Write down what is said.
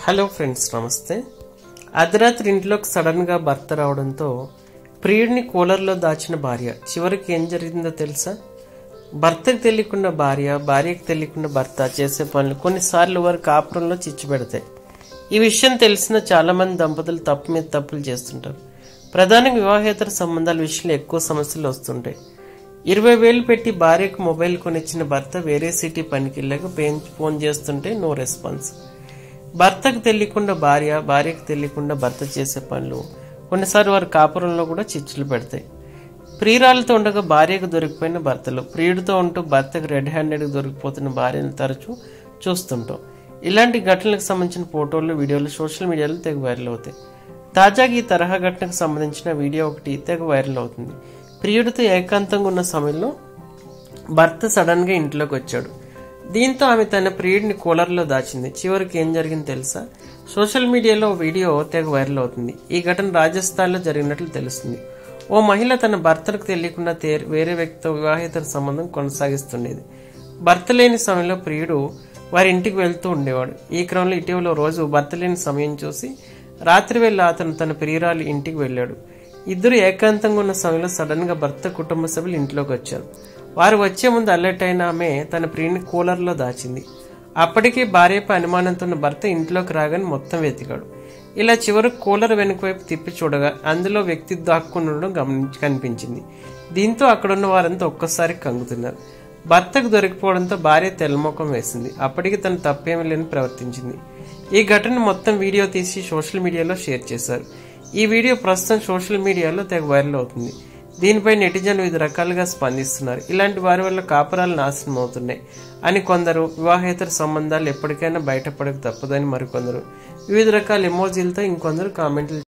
hello friends నమస్తే అర్ధరాత్రి ఇంట్లోకి సడన్ గా భర్త రావడంతో ప్రియుడిని కూలర్లో దాచిన భార్య చివరికి ఏం జరిగిందో తెలుసా భర్తకు తెలియకుండా భార్య భార్యకు తెలియకుండా భర్త చేసే పనులు కొన్నిసార్లు వారి కాపురంలో చిచ్చు పెడతాయి ఈ విషయం తెలిసిన చాలా మంది దంపతులు తప్పు మీద తప్పులు చేస్తుంటారు ప్రధానంగా వివాహేతర సంబంధాల విషయంలో ఎక్కువ సమస్యలు వస్తుంటాయి ఇరవై వేలు పెట్టి భార్యకు మొబైల్ కొనిచ్చిన భర్త వేరే సిటీ పనికి వెళ్ళాక పేన్- ఫోన్ చేస్తుంటే నో రెస్పాన్స్ భర్తకు తెలియకుండా భార్య భార్యకు తెలియకుండా భర్త చేసే పనులు కొన్నిసార్లు వారి కాపురంలో కూడా చిచ్చులు పెడతాయి ప్రియురాలతో ఉండగా భార్యకు దొరికిపోయిన భర్తలు ప్రియుడితో ఉంటూ భర్తకు రెడ్ హ్యాండెడ్ దొరికిపోతున్న భార్యను తరచూ చూస్తుంటాం ఇలాంటి ఘటనలకు సంబంధించిన ఫోటోలు వీడియోలు సోషల్ మీడియాలో తెగ వైరల్ అవుతాయి తాజాగా ఈ తరహా ఘటనకు సంబంధించిన వీడియో ఒకటి తెగ వైరల్ అవుతుంది ప్రియుడితో ఏకాంతంగా ఉన్న సమయంలో భర్త సడన్ గా ఇంట్లోకి వచ్చాడు దీంతో ఆమె తన ప్రియుడిని కూలర్లో దాచింది చివరికి ఏం జరిగింది తెలుసా సోషల్ మీడియాలో ఓ వీడియో తెగ వైరల్ అవుతుంది ఈ ఘటన రాజస్థాన్లో జరిగినట్లు తెలుస్తుంది ఓ మహిళ తన భర్తకు తెలియకుండా తే- వేరే వ్యక్తితో వివాహేతర సంబంధం కొనసాగిస్తుండేది భర్త లేని సమయంలో ప్రియుడు వారి ఇంటికి వెళ్తూ ఉండేవాడు ఈ క్రమంలో ఇటీవల ఓ రోజు భర్త లేని సమయం చూసి రాత్రి వేళ అతను తన ప్రియురాలి ఇంటికి వెళ్ళాడు ఇద్దరు ఏకాంతంగా ఉన్న సమయంలో సడన్ గా భర్త కుటుంబ సభ్యులు ఇంట్లోకి వచ్చారు వారు వచ్చే ముందు అలర్ట్ అయిన ఆమె తన ప్రియుని కూలర్లో దాచింది అప్పటికే భార్యపై అనుమానంతో ఉన్న భర్త ఇంట్లోకి రాగానే మొత్తం వెతికాడు ఇలా చివరకు కూలర్ వెనుక వైపు తిప్పి చూడగా అందులో వ్యక్తి దాక్కుని ఉండడం గమనించి కనిపించింది దీంతో అక్కడున్న వారంతా ఒక్కసారి కంగుతున్నారు భర్తకు దొరికిపోవడంతో భార్య తెల్లముఖం వేసింది అప్పటికి తను తప్పేమీ లేని ప్రవర్తించింది ఈ ఘటన మొత్తం వీడియో తీసి సోషల్ మీడియాలో షేర్ చేశారు ఈ వీడియో ప్రస్తుతం సోషల్ మీడియాలో తెగ వైరల్ అవుతుంది దీనిపై నెటిజన్లు వివిధ రకాలుగా స్పందిస్తున్నారు ఇలాంటి వారి వల్ల కాపురాలు నాశనం అవుతున్నాయి అని కొందరు వివాహేతర సంబంధాలు ఎప్పటికైనా బయటపడక తప్పదని మరికొందరు వివిధ రకాల ఎమోజీలతో ఇంకొందరు కామెంట్లు